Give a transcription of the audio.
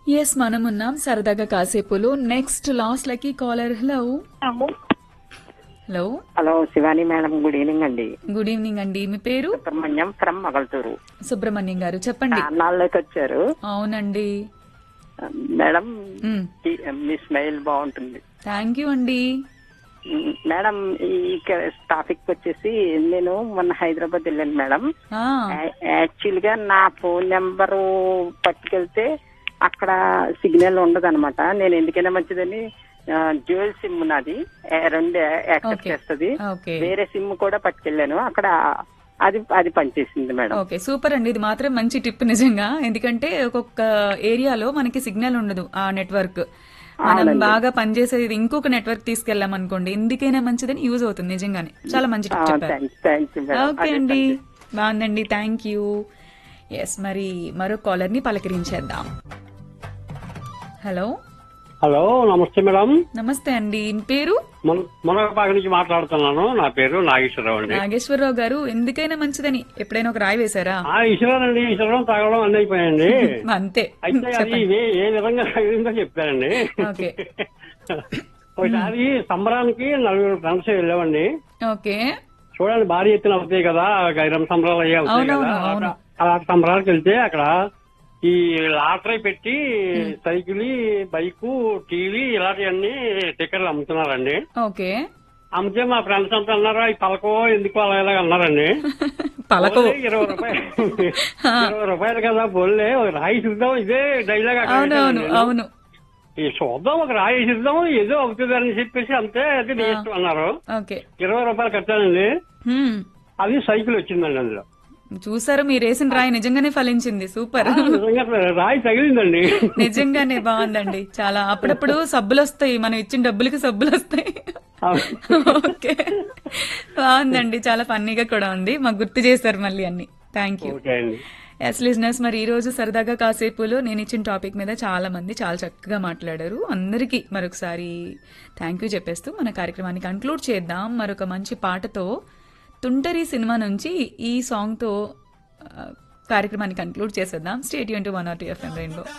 Yes మనం ఉన్నాం సరదాగా కాసేపులో next last lucky caller hello hello hello Shivani madam good evening అండి గుడ్ ఈవినింగ్ అండి మీ పేరు సుబ్రహ్మణ్యం ఫ్రమ్ మగల్తూరు సుబ్రహ్మణ్యం గారు చెప్పండి నాళ్ళకి వచ్చారు అవునండి మేడం మ్, ఈ- మీ స్మైల్ బాగుంటుంది థ్యాంక్ యూ అండి మ్, మేడం ఈ టాపిక్ వచ్చేసి నేను మొన్న హైదరాబాద్ వెళ్ళాను మేడం ఆ, యాక్చువల్ గా నా ఫోన్ నెంబర్ పట్టుకెళ్తే అక్కడ సిగ్నల్ ఉండదు అనమాట నేను ఎందుకైనా మంచిదని డ్యూయల్ సిమ్ నాది ఏ, రెండు యాక్సెప్ట్ Okay. చేస్తుంది ఓకే వేరే సిమ్ కూడా పట్టుకెళ్ళాను అక్కడ అది అది పనిచేసింది మేడం ఓకే సూపర్ అండి ఇది మాత్రం మంచి టిప్ నిజంగా ఎందుకంటే ఒక్కొక్క ఏరియాలో మనకి సిగ్నల్ ఉండదు ఆ నెట్వర్క్ మనం అవునండి. బాగా పనిచేసేది ఇంకొక నెట్వర్క్ తీసుకెళ్ళాం అనుకోండి ఎందుకైనా మంచిదని యూజ్ అవుతుంది నిజంగానే చాలా మంచి టిప్ చెప్పారు థ్యాంక్స్ థ్యాంక్స్ మేడం ఓకే అదే అండి పనిచేసింది. బాగుందండి థ్యాంక్ యూ ఎస్ మరి మరో కాలర్ ని పలకరించేద్దాం హలో హలో నమస్తే మేడం నమస్తే అండి మీ పేరు మన మునగపాక నుంచి మాట్లాడుతున్నాను నా పేరు నాగేశ్వరరావు అండి నాగేశ్వరరావు గారు ఎందుకైనా మంచిదని ఎప్పుడైనా ఒక రాయి వేశారా ఆ ఈశ్వరం అండి ఈశ్వరం తాగడం అన్ని అయిపోయాయండి అంతే అయితే అది చెప్పండి ఏ ఏ విధంగా తగిలిందో చెప్తానండి ఓకే ఒకసారి సంబరానికి నలుగురు ఫ్రెండ్స్ వెళ్ళామండి ఓకే చూడండి భారీ ఎత్తున అవుతాయి కదా గైరం సంబరాలు అయ్యి అవుతాయి అవునవును, కదా అవును. అలాంటి సంబరాలకు వెళ్తే అక్కడ ఈ లాటరీ పెట్టి సైకిల్ బైకు టీవీ ఇలాంటివన్నీ టికెట్లు అమ్ముతున్నారండి ఓకే అమ్మితే మా ఫ్రెండ్స్ అంతా అన్నారు ఈ పలకో ఎందుకు అలా ఇలా అన్నారండి పలకో పోలే, ఇరవై రూపాయలు ఇరవై రూపాయలు కదా పోలే ఒక రాయి చూద్దాం ఇదే డైలాగ్ అక్కడ అవునవును పెట్టాను నేను. అవును ఈ చూద్దాం ఒక రాయి చూద్దాం ఏదో అవుతుంది అని చెప్పేసి అంతే అది నీ ఇష్టం అన్నారు ఓకే ఇరవై రూపాయలు కట్టానండి హ్మ్. అది సైకిల్ వచ్చిందండి అందులో చూసారు మీరు వేసిన రాయి నిజంగానే ఫలించింది సూపర్ నిజంగా రాయి తగిలిందండి నిజంగానే బాగుందండి చాలా అప్పుడప్పుడు సబ్బులు వస్తాయి మనం ఇచ్చిన డబ్బులకి సబ్బులు వస్తాయి ఓకే బాగుందండి చాలా ఫన్నీగా కూడా ఉంది మాకు గుర్తు చేశారు మళ్ళీ అన్ని థ్యాంక్ యూ ఓకే అండి ఎస్ లిజినెస్ మరి ఈ రోజు సరదాగా కాసేపులో నేను ఇచ్చిన టాపిక్ మీద చాలా మంది చాలా చక్కగా మాట్లాడారు అందరికీ మరొకసారి థ్యాంక్ యూ చెప్పేస్తూ మన కార్యక్రమాన్ని కంక్లూడ్ చేద్దాం మరొక మంచి పాటతో తుంటరి సినిమా నుంచి ఈ సాంగ్తో ఆ, కార్యక్రమాన్ని కంక్లూడ్ చేసేద్దాం స్టేట్ యూన్ to one or two FM rainbow